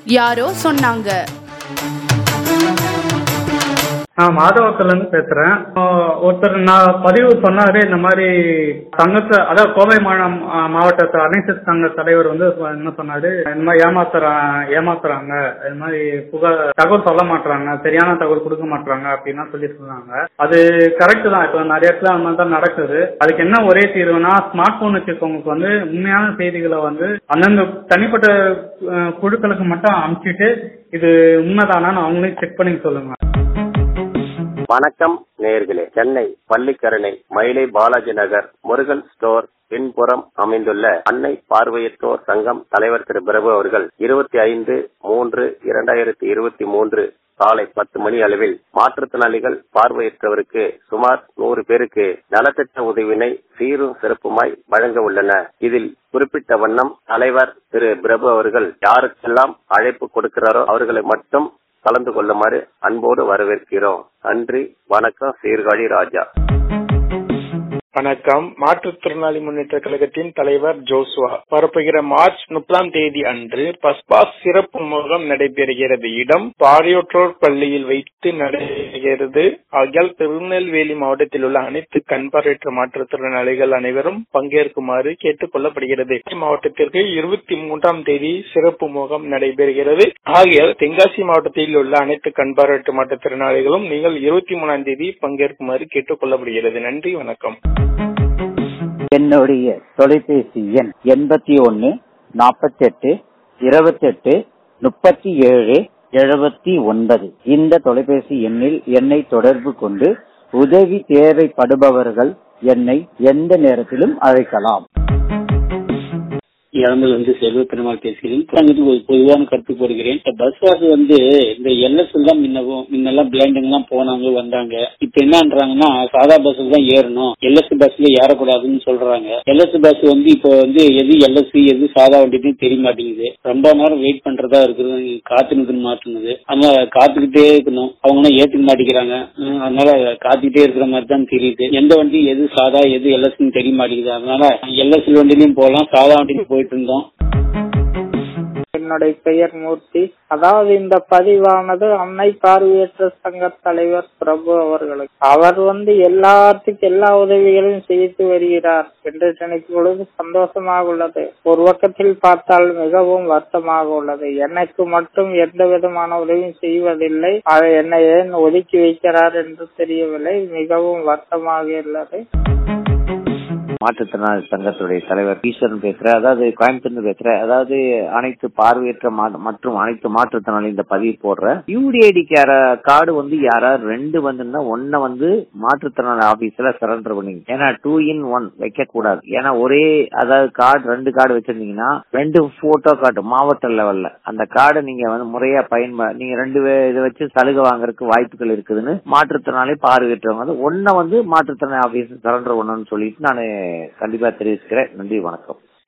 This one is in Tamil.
யாரோ சொன்னாங்க நான் மாதவத்துல இருந்து பேசுறேன் ஆஹ் ஒருத்தர் நான் பதிவு சொன்னாரு இந்த மாதிரி சங்கத்தை அதாவது கோவை மாவட்டம் மாவட்டத்து அனைத்து சங்க தலைவர் வந்து என்ன சொன்னாரு இந்த மாதிரி ஏமாத்துறா ஏமாத்துறாங்க இது மாதிரி புகார் தகவல் சொல்ல மாட்டாங்க சரியான தகவல் கொடுக்க மாட்டாங்க அப்படின்னா சொல்லி சொன்னாங்க அது கரெக்ட் தான் இப்போ நிறைய இடத்துல அந்த மாதிரி தான் நடக்குது அதுக்கு என்ன ஒரே தீர்வுனா ஸ்மார்ட் போன் வச்சிருக்கவங்களுக்கு வந்து உண்மையான செய்திகளை வந்து அந்தந்த தனிப்பட்ட அஹ், குழுக்களுக்கு மட்டும் அனுப்பிச்சிட்டு இது உண்மைதானான்னு அவங்களே செக் பண்ணி சொல்லுங்க வணக்கம் நேயர்களே சென்னை பள்ளிக்கரணை மயிலை பாலாஜி நகர் முருகன் ஸ்டோர் பின்புறம் அமைந்துள்ள அன்னை பார்வையற்றோர் சங்கம் தலைவர் திரு பிரபு அவர்கள் இருபத்தி ஐந்து மூன்று இரண்டாயிரத்தி இருபத்தி மூன்று காலை பத்து மணி அளவில் மாற்றுத்திறனாளிகள் பார்வையற்றவருக்கு சுமார் நூறு பேருக்கு நலத்திட்ட உதவினை சீரும் சிறப்புமாய் வழங்க உள்ளன இதில் குறிப்பிட்ட வண்ணம் தலைவர் திரு பிரபு அவர்கள் யாருக்கெல்லாம் அழைப்பு கொடுக்கிறாரோ அவர்களை மட்டும் கலந்து கொள்ளுமாறு அன்போடு வரவேற்கிறோம் நன்றி வணக்கம் சீர்காழி ராஜா வணக்கம் மாற்றுத்திறனாளி முன்னேற்ற கழகத்தின் தலைவர் ஜோசுவா வரப்போகிற மார்ச் முப்பதாம் தேதி அன்று பஸ்பாஸ் சிறப்பு முகாம் நடைபெறுகிறது இடம் பாரியோற்றோர் பள்ளியில் வைத்து நடைபெறுகிறது ஆகியால் திருநெல்வேலி மாவட்டத்தில் உள்ள அனைத்து கண்பார்வையற்ற மாற்றுத்திறனாளிகள் அனைவரும் பங்கேற்குமாறு கேட்டுக் கொள்ளப்படுகிறது மாவட்டத்திற்கு இருபத்தி மூன்றாம் தேதி சிறப்பு முகாம் நடைபெறுகிறது ஆகியால் தென்காசி மாவட்டத்தில் உள்ள அனைத்து கண்பார்வையற்ற மாற்றுத்திறனாளிகளும் நீங்கள் இருபத்தி மூணாம் தேதி பங்கேற்குமாறு கேட்டுக் கொள்ளப்படுகிறது நன்றி வணக்கம் என்னுடைய தொலைபேசி எண் எண்பத்தி ஒன்னு நாற்பத்தி எட்டு இருபத்தி எட்டு முப்பத்தி ஏழு எழுபத்தி ஒன்பது இந்த தொலைபேசி எண்ணில் என்னை தொடர்பு கொண்டு உதவி தேவைப்படுபவர்கள் என்னை எந்த நேரத்திலும் அழைக்கலாம் இழந்தது வந்து செல்வ பெருமாள் பேசுகிறேன் அங்கிட்டு ஒரு பொதுவான கருத்து போடுகிறேன் இந்த பஸ் பாஸ் வந்து இந்த எல்எஸ் தான் முன்னவும் முன்னெல்லாம் பிளைண்டுங்க எல்லாம் போனாங்க வந்தாங்க இப்ப என்னன்றாங்கன்னா சாதா பஸ்ல தான் ஏறணும் எல்எஸ் பஸ்ல ஏறக்கூடாதுன்னு சொல்றாங்க எல்எஸ் பஸ் வந்து இப்போ வந்து எது எல்எஸ் எது சாதா வண்டின்னு தெரிய மாட்டேங்குது ரொம்ப நேரம் வெயிட் பண்றதா இருக்குது காத்து நிற்கணும் மாட்டுனது அதனால காத்துக்கிட்டே இருக்கணும் அவங்க ஏத்துக்க மாட்டேங்கிறாங்க ஹம், அதனால காத்துக்கிட்டே இருக்கிற மாதிரி தான் தெரியுது எந்த வண்டி எது சாதா எது எல்எஸ்ன்னு தெரிய மாட்டேங்குது அதனால எல்எஸ் வண்டிலையும் போகலாம் சாதா வண்டியிலும் போயிட்டு இருந்தோம் என்னுடைய பெயர் மூர்த்தி அதாவது இந்த பதிவானது அன்னை பார்வையற்ற சங்க தலைவர் பிரபு அவர்களுக்கு அவர் வந்து எல்லாத்துக்கும் எல்லா உதவிகளையும் செய்து வருகிறார் என்று நினைக்கும் பொழுது சந்தோஷமாக உள்ளது ஒரு பக்கத்தில் பார்த்தால் மிகவும் வருத்தமாக உள்ளது எனக்கு மட்டும் எந்த விதமான உதவியும் செய்வதில்லை அதை என்னை ஏன் ஒதுக்கி வைக்கிறார் என்று தெரியவில்லை மிகவும் வருத்தமாக உள்ளது மாற்றுத்திறனாளி சங்கத்துடைய தலைவர் ஈஸ்வரன் பேசுறேன் அதாவது கோயம்புத்தூர்ல பேசுறேன் அதாவது அனைத்து பார்வையற்ற மா- மற்றும் அனைத்து மாற்றுத்திறனாளி இந்த பதிவு போடுறேன் யூடிஐடி கார்டு வந்து யாராவது ரெண்டு வந்துன்னா ஒன்ன வந்து மாற்றுத்திறனாளி ஆபீஸ்ல சரண்டர் பண்ணிங்க ஏன்னா டூ இன் ஒன் வைக்க கூடாது ஏன்னா ஒரே அதாவது கார்டு ரெண்டு கார்டு வச்சிருந்தீங்கன்னா ரெண்டு போட்டோ கார்டு மாவட்ட லெவல்ல அந்த கார்டை நீங்க வந்து முறையா பயன்ப நீங்க ரெண்டு வே- இதை வச்சு சலுகை வாங்குறதுக்கு வாய்ப்புகள் இருக்குதுன்னு மாற்றுத்திறனாளி பார்வையற்றவங்க வந்து ஒன்ன வந்து மாற்றுத்திறனாளி ஆபீஸ் சரண்டர் பண்ணணும்னு சொல்லிட்டு நான் கண்டிப்பா தெரிவிச்சுக்கிறேன் நன்றி வணக்கம்